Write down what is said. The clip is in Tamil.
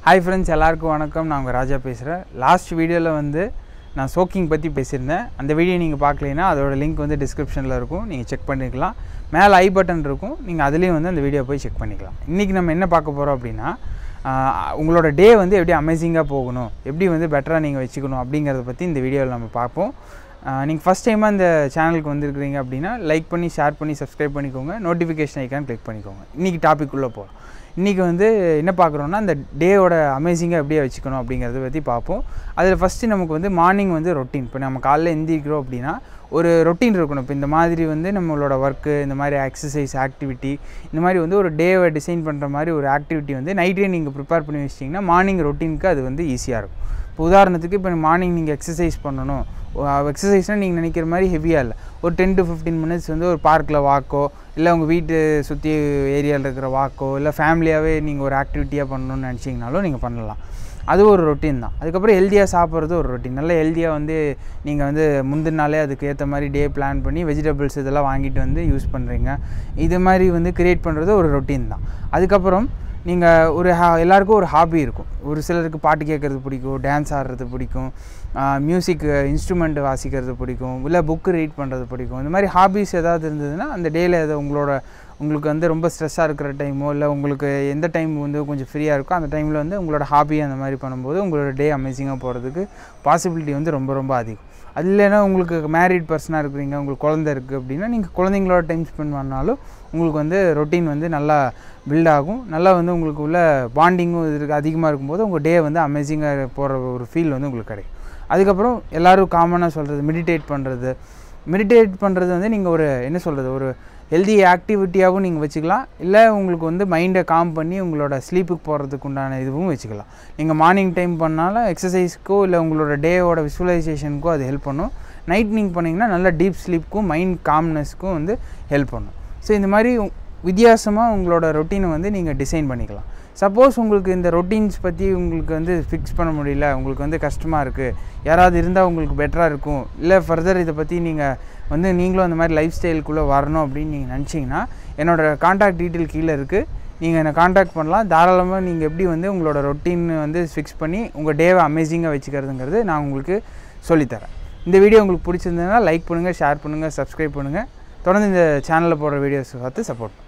ஹாய் ஃப்ரெண்ட்ஸ் எல்லாருக்கும் வணக்கம் நான் உங்கள் ராஜா பேசுகிறேன் லாஸ்ட் வீடியோவில் வந்து நான் சோக்கிங் பற்றி பேசியிருந்தேன் அந்த வீடியோ நீங்கள் பார்க்கலைன்னா அதோட லிங்க் வந்து டிஸ்கிரிப்ஷனில் இருக்கும் நீங்கள் செக் பண்ணிக்கலாம் மேலே ஐ பட்டன் இருக்கும் நீங்கள் அதுலேயும் வந்து அந்த வீடியோ போய் செக் பண்ணிக்கலாம் இன்றைக்கி நம்ம என்ன பார்க்க போகிறோம் அப்படின்னா ஆஹ், உங்களோட டே வந்து எப்படி அமேசிங்காக போகணும் எப்படி வந்து பெட்டராக நீங்கள் வச்சுக்கணும் அப்படிங்கிறத பற்றி இந்த வீடியோவில் நம்ம பார்ப்போம் நீங்கள் ஃபஸ்ட் டைமாக இந்த சேனலுக்கு வந்திருக்கிறீங்க அப்படின்னா லைக் பண்ணி ஷேர் பண்ணி சப்ஸ்கிரைப் பண்ணிக்கோங்க நோட்டிஃபிகேஷன் ஐக்கான் கிளிக் பண்ணிக்கோங்க இன்றைக்கி டாபிக் உள்ளே போகிறோம் இன்றைக்கி வந்து என்ன பார்க்குறோன்னா அந்த டேயோட அமேசிங்காக எப்படியே வச்சுக்கணும் அப்படிங்கிறத பற்றி பார்ப்போம் அதில் ஃபஸ்ட்டு நமக்கு வந்து மார்னிங் வந்து ரொட்டீன் இப்போ நம்ம காலைல எந்திரிக்கிறோம் அப்படின்னா ஒரு ரொட்டீன் இருக்கணும் இப்போ இந்த மாதிரி வந்து நம்மளோட ஒர்க்கு இந்த மாதிரி எக்ஸசைஸ் ஆக்டிவிட்டி இந்த மாதிரி வந்து ஒரு டேவை டிசைன் பண்ணுற மாதிரி ஒரு ஆக்டிவிட்டி வந்து நைட்டே நீங்கள் ப்ரிப்பேர் பண்ணி வச்சிட்டிங்கன்னா மார்னிங் ரொட்டீனுக்கு அது வந்து ஈஸியாக இருக்கும் இப்போ உதாரணத்துக்கு இப்போ மார்னிங் நீங்கள் எக்ஸசைஸ் பண்ணணும் எக்ஸசைஸ்னால் நீங்கள் நினைக்கிற மாதிரி ஹெவியாக இல்லை ஒரு டென் டு ஃபிஃப்டீன் மினிட்ஸ் வந்து ஒரு பார்க்கில் வாக்கோ இல்லை உங்கள் வீட்டு சுற்றி ஏரியாவில் இருக்கிற வாக்கோ இல்லை ஃபேமிலியாகவே நீங்கள் ஒரு ஆக்டிவிட்டியாக பண்ணணும்னு நினச்சிங்கனாலும் நீங்கள் பண்ணலாம் அது ஒரு ரொட்டீன் தான் அதுக்கப்புறம் ஹெல்த்தியாக சாப்பிட்றது ஒரு ரொட்டீன் நல்ல ஹெல்த்தியாக வந்து நீங்கள் வந்து முந்தின நாளே அதுக்கு ஏற்ற மாதிரி டே பிளான் பண்ணி வெஜிடபிள்ஸ் இதெல்லாம் வாங்கிட்டு வந்து யூஸ் பண்ணுறீங்க இது மாதிரி வந்து க்ரியேட் பண்ணுறது ஒரு ரொட்டீன் தான் அதுக்கப்புறம் நீங்கள் ஒரு ஹா எல்லாருக்கும் ஒரு ஹாபி இருக்கும் ஒரு சிலருக்கு பாட்டு கேட்குறது பிடிக்கும் டான்ஸ் ஆடுறது பிடிக்கும் மியூசிக் இன்ஸ்ட்ருமெண்ட் வாசிக்கிறது பிடிக்கும் இல்லை புக்கு ரீட் பண்ணுறது பிடிக்கும் இந்த மாதிரி ஹாபிஸ் ஏதாவது இருந்ததுன்னா அந்த டேயில் எதை உங்களோட உங்களுக்கு வந்து ரொம்ப ஸ்ட்ரெஸ்ஸாக இருக்கிற டைமோ இல்லை உங்களுக்கு எந்த டைம் வந்து கொஞ்சம் ஃப்ரீயாக இருக்கோ அந்த டைமில் வந்து உங்களோட ஹாபி அந்த மாதிரி பண்ணும்போது உங்களோட டே அமேசிங்காக போகிறதுக்கு பாசிபிலிட்டி வந்து ரொம்ப ரொம்ப அதிகம் அது இல்லைன்னா உங்களுக்கு மேரிட் பர்சனாக இருக்கிறீங்க உங்களுக்கு குழந்தை இருக்குது அப்படின்னா நீங்கள் குழந்தைங்களோட டைம் ஸ்பெண்ட் பண்ணாலும் உங்களுக்கு வந்து ரொட்டீன் வந்து நல்லா பில்ட் ஆகும் நல்லா வந்து உங்களுக்கு உள்ள பாண்டிங்கும் இதுக்கு அதிகமாக இருக்கும்போது உங்கள் டே வந்து அமேசிங்காக போகிற ஒரு ஃபீல் வந்து உங்களுக்கு கிடைக்கும் அதுக்கப்புறம் எல்லோரும் காமனாக சொல்கிறது மெடிடேட் பண்ணுறது மெடிடேட் பண்ணுறது வந்து நீங்கள் ஒரு என்ன சொல்கிறது ஒரு ஹெல்தி ஆக்டிவிட்டியாகவும் நீங்கள் வச்சுக்கலாம் இல்லை உங்களுக்கு வந்து மைண்டை காம் பண்ணி உங்களோட ஸ்லீப்புக்கு போகிறதுக்கு உண்டான இதுவும் வச்சுக்கலாம் நீங்கள் மார்னிங் டைம் பண்ணாலும் எக்ஸசைஸ்க்கோ இல்லை உங்களோட டேவோட விசுவலைசேஷனுக்கோ அது ஹெல்ப் பண்ணும் நைட் நீங்கள் பண்ணிங்கன்னா நல்ல டீப் ஸ்லீப்புக்கும் மைண்ட் காம்னஸ்க்கும் வந்து ஹெல்ப் பண்ணும் ஸோ இந்த மாதிரி வித்தியாசமாக உங்களோட ரொட்டீனை வந்து நீங்கள் டிசைன் பண்ணிக்கலாம் சப்போஸ் உங்களுக்கு இந்த ரொட்டீன்ஸ் பற்றி உங்களுக்கு வந்து ஃபிக்ஸ் பண்ண முடியல உங்களுக்கு வந்து கஷ்டமாக இருக்குது யாராவது இருந்தால் உங்களுக்கு பெட்டராக இருக்கும் இல்லை ஃபர்தர் இதை பற்றி நீங்கள் வந்து நீங்களும் அந்த மாதிரி லைஃப் ஸ்டைலுக்குள்ளே வரணும் அப்படின்னு நீங்கள் நினச்சிங்கன்னா என்னோடய காண்டாக்ட் டீட்டெயில் கீழே இருக்குது நீங்கள் என்னை காண்டாக்ட் பண்ணலாம் தாராளமாக நீங்கள் எப்படி வந்து உங்களோட ரொட்டீன் வந்து ஃபிக்ஸ் பண்ணி உங்கள் டேவை அமேசிங்காக வச்சுக்கிறதுங்கிறது நான் உங்களுக்கு சொல்லித்தரேன் இந்த வீடியோ உங்களுக்கு பிடிச்சிருந்ததுன்னா லைக் பண்ணுங்கள் ஷேர் பண்ணுங்கள் சப்ஸ்கிரைப் பண்ணுங்கள் தொடர்ந்து இந்த சேனலில் போடுற வீடியோஸ் பார்த்து சப்போர்ட்